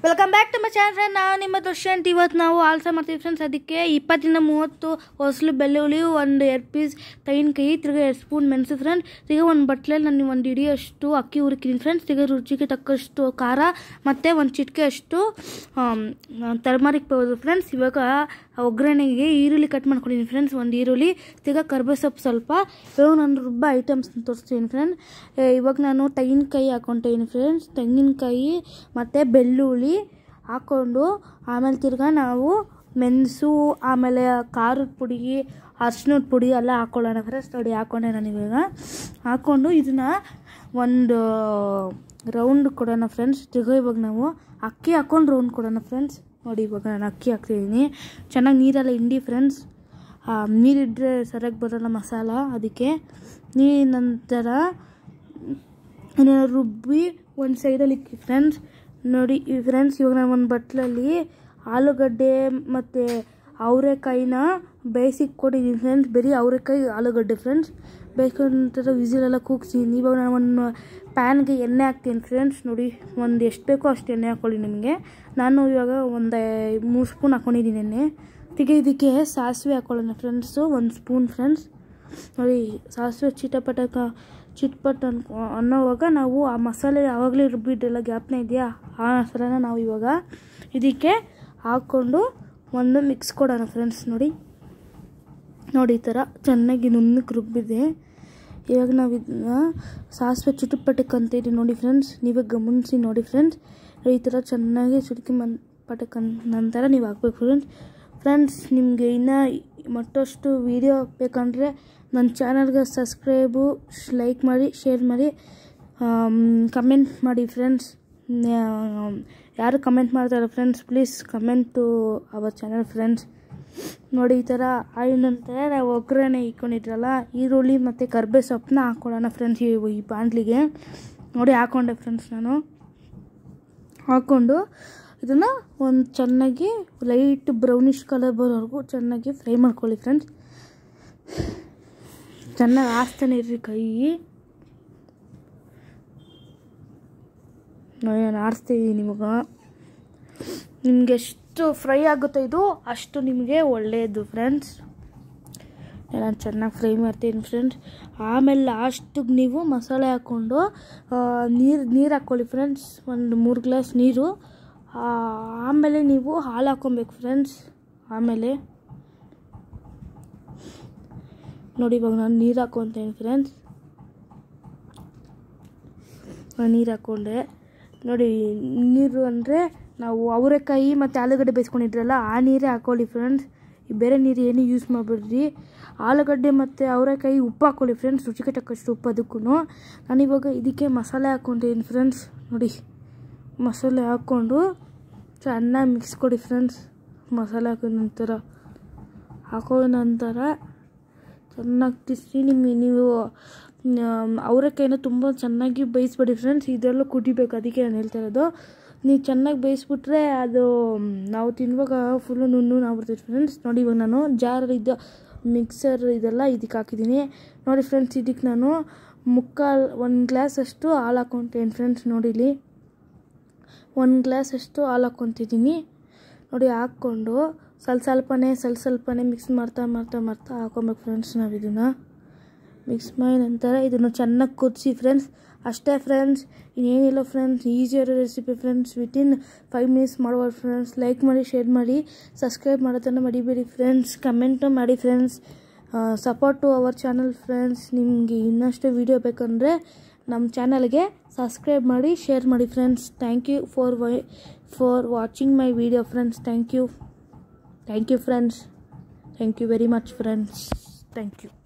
welcome back to my channel friend ನಾವು ನಿಮ್ಮ ದರ್ಶಂತ್ ಇವತ್ತು ನಾವು ಆಲ್ಸ ಮಾಡ್ತೀವಿ ಫ್ರೆಂಡ್ಸ್ ಅದಕ್ಕೆ ಇಪ್ಪತ್ತಿಂದ ಮೂವತ್ತು ಹೊಸಲು ಬೆಳ್ಳುಳ್ಳಿ ಒಂದು ಎರಡು ಪೀಸ್ ತೆಂಗಿನಕಾಯಿ ತಿರ್ಗಿ ಎರಡು ಸ್ಪೂನ್ ಮೆಣಸು ಫ್ರೆಂಡ್ ತಿರ್ಗಿ ಒಂದು ಬಟ್ಲಲ್ಲಿ ನಾನು ಒಂದು ಇಡೀ ಅಷ್ಟು ಅಕ್ಕಿ ಹುರಿಕಿದ್ದೀನಿ ಫ್ರೆಂಡ್ಸ್ ತಿರ್ಗಿ ರುಚಿಗೆ ತಕ್ಕಷ್ಟು ಖಾರ ಮತ್ತು ಒಂದು ಚಿಟಿಕೆ ಅಷ್ಟು ಟರ್ಮರಿಕ್ ಪೌಡರ್ ಫ್ರೆಂಡ್ಸ್ ಇವಾಗ ಒಗ್ಗರಣೆಗೆ ಈರುಳ್ಳಿ ಕಟ್ ಮಾಡ್ಕೊಂಡಿದ್ದೀನಿ ಫ್ರೆಂಡ್ಸ್ ಒಂದು ಈರುಳ್ಳಿ ತಿರ್ಗಿ ಕರ್ಬೇ ಸೊಪ್ಪು ಸ್ವಲ್ಪ ಇವಾಗ ನಾನು ರುಬ್ಬ ಐಟಮ್ಸ್ ತೋರಿಸ್ತೀನಿ ಫ್ರೆಂಡ್ ಇವಾಗ ನಾನು ತೆಂಗಿನಕಾಯಿ ಹಾಕ್ಕೊಂತೀನಿ ಫ್ರೆಂಡ್ಸ್ ತೆಂಗಿನಕಾಯಿ ಮತ್ತು ಬೆಳ್ಳುಳ್ಳಿ ಹಾಕ್ಕೊಂಡು ಆಮೇಲೆ ತಿರ್ಗಾ ನಾವು ಮೆಣಸು ಆಮೇಲೆ ಖಾರದ ಪುಡಿ ಅರ್ಶಿನದ ಪುಡಿ ಎಲ್ಲ ಹಾಕ್ಕೊಳ್ಳೋಣ ಫ್ರೆಂಡ್ಸ್ ನೋಡಿ ಹಾಕ್ಕೊಂಡೆ ನಾನು ಇವಾಗ ಹಾಕ್ಕೊಂಡು ಇದನ್ನು ಒಂದು ರೌಂಡ್ ಕೊಡೋಣ ಫ್ರೆಂಡ್ಸ್ ತಿರ್ಗಾ ಇವಾಗ ನಾವು ಅಕ್ಕಿ ಹಾಕ್ಕೊಂಡು ರೌಂಡ್ ಕೊಡೋಣ ಫ್ರೆಂಡ್ಸ್ ನೋಡಿ ಇವಾಗ ನಾನು ಅಕ್ಕಿ ಹಾಕ್ತಿದ್ದೀನಿ ಚೆನ್ನಾಗಿ ನೀರೆಲ್ಲ ಹಿಂಡಿ ಫ್ರೆಂಡ್ಸ್ ನೀರಿಟ್ಟರೆ ಸರಿಯಾಗಿ ಬರೋಲ್ಲ ಮಸಾಲ ಅದಕ್ಕೆ ನೀರಿನ ನಂತರ ಇದನ್ನು ರುಬ್ಬಿ ಒಂದು ಸೈಡಲ್ಲಿ ಇಕ್ಕಿ ಫ್ರೆಂಡ್ಸ್ ನೋಡಿ ಈ ಫ್ರೆಂಡ್ಸ್ ಇವಾಗ ನಾನು ಒಂದು ಬಟ್ಲಲ್ಲಿ ಆಲೂಗಡ್ಡೆ ಮತ್ತು ಅವರೆಕಾಯಿನ ಬೇಯಿಸಿಕ್ಕೊಟ್ಟಿದ್ದೀನಿ ಫ್ರೆಂಡ್ಸ್ ಬರೀ ಅವರೆಕಾಯಿ ಆಲೂಗಡ್ಡೆ ಫ್ರೆಂಡ್ಸ್ ಬೇಯಿಸ್ಕೊಂಡ ನಂತರ ವಿಸಿಲೆಲ್ಲ ಕೂಗ್ಸಿದ್ದೀನಿ ಇವಾಗ ನಾನು ಒಂದು ಪ್ಯಾನ್ಗೆ ಎಣ್ಣೆ ಹಾಕ್ತೀನಿ ಫ್ರೆಂಡ್ಸ್ ನೋಡಿ ಒಂದು ಎಷ್ಟು ಬೇಕೋ ಅಷ್ಟು ಎಣ್ಣೆ ಹಾಕ್ಕೊಳ್ಳಿ ನಿಮಗೆ ನಾನು ಇವಾಗ ಒಂದು ಮೂರು ಸ್ಪೂನ್ ಹಾಕ್ಕೊಂಡಿದ್ದೀನಿ ಎಣ್ಣೆ ತಿರ್ಗಿ ಇದಕ್ಕೆ ಸಾಸಿವೆ ಹಾಕ್ಕೊಳ್ಳೋಣ ಫ್ರೆಂಡ್ಸು ಒಂದು ಸ್ಪೂನ್ ಫ್ರೆಂಡ್ಸ್ ನೋಡಿ ಸಾಸಿವೆ ಚಿಟಪಟಕ ಚಿಟ್ಪಟ್ ಅನ್ಕೊ ಅನ್ನೋವಾಗ ನಾವು ಆ ಮಸಾಲೆ ಯಾವಾಗಲೇ ರುಬ್ಬಿಟ್ಟೆಲ್ಲ ಗ್ಯಾಪ್ನ ಇದೆಯಾ ಆ ಮಸಾಲೆನ ನಾವು ಇವಾಗ ಇದಕ್ಕೆ ಹಾಕ್ಕೊಂಡು ಒಂದು ಮಿಕ್ಸ್ ಕೊಡೋಣ ಫ್ರೆಂಡ್ಸ್ ನೋಡಿ ನೋಡಿ ಈ ಥರ ಚೆನ್ನಾಗಿ ನುಣ್ಣಗೆ ರುಬ್ಬಿದೆ ಇವಾಗ ನಾವು ಇದನ್ನ ಸಾಸಿವೆ ಚುಟುಪಟಕ್ ಅಂತ ಇದೆ ನೋಡಿ ಫ್ರೆಂಡ್ಸ್ ನೀವೇ ಗಮನಿಸಿ ನೋಡಿ ಫ್ರೆಂಡ್ಸ್ ಈ ಥರ ಚೆನ್ನಾಗಿ ಚುಟುಕಿ ಮನ್ ಪಟಕ್ ನಂತರ ನೀವು ಹಾಕ್ಬೇಕು ಫ್ರೆಂಡ್ಸ್ ಫ್ರೆಂಡ್ಸ್ ನಿಮಗೆ ಇನ್ನೂ ಮತ್ತಷ್ಟು ವೀಡಿಯೋ ಬೇಕಂದರೆ ನನ್ನ ಚಾನಲ್ಗೆ ಸಬ್ಸ್ಕ್ರೈಬು ಲೈಕ್ ಮಾಡಿ ಶೇರ್ ಮಾಡಿ ಕಮೆಂಟ್ ಮಾಡಿ ಫ್ರೆಂಡ್ಸ್ ಯಾರು ಕಮೆಂಟ್ ಮಾಡ್ತಾರೆ friends please comment to our channel friends ನೋಡಿ ಈ ಥರ ಆಯಿಲ್ ನಂತರ ನಾವು ಒಗ್ಗರಣೆ ಇಟ್ಕೊಂಡಿದ್ರಲ್ಲ ಈರುಳ್ಳಿ ಮತ್ತು ಕರ್ಬೇ ಸೊಪ್ಪನ್ನ ಹಾಕ್ಕೊಳ್ಳೋಣ ಫ್ರೆಂಡ್ಸ್ ಈ ಈ ಬಾಂಡ್ಲಿಗೆ ನೋಡಿ ಹಾಕ್ಕೊಂಡೆ ಫ್ರೆಂಡ್ಸ್ ನಾನು ಹಾಕ್ಕೊಂಡು ಇದನ್ನು ಒಂದು ಚೆನ್ನಾಗಿ ಲೈಟ್ ಬ್ರೌನಿಷ್ ಕಲರ್ ಬರೋವರೆಗೂ ಚೆನ್ನಾಗಿ ಫ್ರೈ ಮಾಡ್ಕೊಳ್ಳಿ ಫ್ರೆಂಡ್ಸ್ ಚೆನ್ನಾಗಿ ಆಸ್ತಾನೆ ಇರ್ರಿ ಕೈ ನಾನು ಆರಿಸ್ತಿದ್ದೀನಿ ನಿಮಗೆ ನಿಮಗೆ ಎಷ್ಟು ಫ್ರೈ ಆಗುತ್ತೋ ಇದು ಅಷ್ಟು ನಿಮಗೆ ಒಳ್ಳೆಯದು ಫ್ರೆಂಡ್ಸ್ ನಾನು ಚೆನ್ನಾಗಿ ಫ್ರೈ ಮಾಡ್ತೀನಿ ಫ್ರೆಂಡ್ಸ್ ಆಮೇಲೆ ಲಾಸ್ಟಿಗೆ ನೀವು ಮಸಾಲೆ ಹಾಕ್ಕೊಂಡು ನೀರು ನೀರು ಹಾಕ್ಕೊಳ್ಳಿ ಫ್ರೆಂಡ್ಸ್ ಒಂದು ಮೂರು ಗ್ಲಾಸ್ ನೀರು ಆಮೇಲೆ ನೀವು ಹಾಲು ಹಾಕ್ಕೊಬೇಕು ಫ್ರೆಂಡ್ಸ್ ಆಮೇಲೆ ನೋಡಿ ಇವಾಗ ನಾನು ನೀರು ಹಾಕ್ಕೊತೀನಿ ಫ್ರೆಂಡ್ಸ್ ನೀರು ಹಾಕ್ಕೊಂಡೆ ನೋಡಿ ನೀರು ಅಂದರೆ ನಾವು ಅವರೆಕಾಯಿ ಮತ್ತು ಆಲೂಗಡ್ಡೆ ಬೇಯಿಸ್ಕೊಂಡಿದ್ರಲ್ಲ ಆ ನೀರೇ ಹಾಕ್ಕೊಳ್ಳಿ ಫ್ರೆಂಡ್ಸ್ ಬೇರೆ ನೀರು ಏನು ಯೂಸ್ ಮಾಡಬೇಡ್ರಿ ಆಲೂಗಡ್ಡೆ ಮತ್ತು ಅವರೆಕಾಯಿ ಉಪ್ಪು ಹಾಕ್ಕೊಳ್ಳಿ ಫ್ರೆಂಡ್ಸ್ ರುಚಿಗೆ ತಕ್ಕಷ್ಟು ಉಪ್ಪು ಅದಕ್ಕೂ ನಾನಿವಾಗ ಇದಕ್ಕೆ ಮಸಾಲೆ ಹಾಕ್ಕೊಂಡಿದ್ದೀನಿ ಫ್ರೆಂಡ್ಸ್ ನೋಡಿ ಮಸಾಲೆ ಹಾಕ್ಕೊಂಡು ಚೆನ್ನಾಗಿ ಮಿಕ್ಸ್ ಕೊಡಿ ಫ್ರೆಂಡ್ಸ್ ಮಸಾಲೆ ಹಾಕಿದ ನಂತರ ಹಾಕೋ ನಂತರ ಚೆನ್ನಾಗಿ ತಿರ್ಸಿ ನಿಮಗೆ ನೀವು ಅವರೆಕಾಯಿನ ತುಂಬ ಚೆನ್ನಾಗಿ ಬೇಯಿಸ್ಬೇಡಿ ಫ್ರೆಂಡ್ಸ್ ಇದೆಲ್ಲ ಕುದಿಬೇಕು ಅದಕ್ಕೆ ನಾನು ಹೇಳ್ತಾ ಇರೋದು ನೀವು ಚೆನ್ನಾಗಿ ಬೇಯಿಸ್ಬಿಟ್ರೆ ಅದು ನಾವು ತಿನ್ನುವಾಗ ಫುಲ್ಲು ನುಣ್ಣು ಆಗ್ಬಿಡ್ತೈತೆ ಫ್ರೆಂಡ್ಸ್ ನೋಡಿ ಇವಾಗ ನಾನು ಜಾರ್ ಇದು ಮಿಕ್ಸರ್ ಇದೆಲ್ಲ ಇದಕ್ಕೆ ಹಾಕಿದ್ದೀನಿ ನೋಡಿ ಫ್ರೆಂಡ್ಸ್ ಇದಕ್ಕೆ ನಾನು ಮುಕ್ಕಾಲು ಒಂದು ಗ್ಲಾಸ್ ಅಷ್ಟು ಹಾಲು ಹಾಕ್ಕೊತೀನಿ ಫ್ರೆಂಡ್ಸ್ ನೋಡಿಲಿ ಒಂದು ಗ್ಲಾಸ್ ಅಷ್ಟು ಹಾಲು ಹಾಕ್ಕೊತಿದ್ದೀನಿ ನೋಡಿ ಹಾಕ್ಕೊಂಡು ಸ್ವಲ್ಪ ಸ್ವಲ್ಪನೇ ಸ್ವಲ್ಪ ಸ್ವಲ್ಪನೇ ಮಿಕ್ಸ್ ಮಾಡ್ತಾ ಮಾಡ್ತಾ ಮಾಡ್ತಾ ಹಾಕೊಬೇಕು ಫ್ರೆಂಡ್ಸ್ ನಾವು ಇದನ್ನು ಮಿಕ್ಸ್ ಮಾಡಿ ನಂತರ ಇದನ್ನು ಚೆನ್ನಾಗಿ ಕುದಿಸಿ ಫ್ರೆಂಡ್ಸ್ ಅಷ್ಟೇ ಫ್ರೆಂಡ್ಸ್ ಇನ್ನೇನಿಲ್ಲ ಫ್ರೆಂಡ್ಸ್ ಈಸಿಯಾದ recipe friends within five minutes ಮಾಡ್ಬೋದು ಫ್ರೆಂಡ್ಸ್ ಲೈಕ್ ಮಾಡಿ ಶೇರ್ ಮಾಡಿ ಸಬ್ಸ್ಕ್ರೈಬ್ ಮಾಡೋದನ್ನು ಮಡಿಬೇಡಿ ಫ್ರೆಂಡ್ಸ್ ಕಮೆಂಟು ಮಾಡಿ friends support to our channel friends ನಿಮಗೆ ಇನ್ನಷ್ಟು ವೀಡಿಯೋ ಬೇಕಂದರೆ ನಮ್ಮ ಚಾನಲ್ಗೆ ಸಬ್ಸ್ಕ್ರೈಬ್ ಮಾಡಿ ಶೇರ್ ಮಾಡಿ friends thank you for why for watching my video friends thank you thank you friends thank you very much friends thank you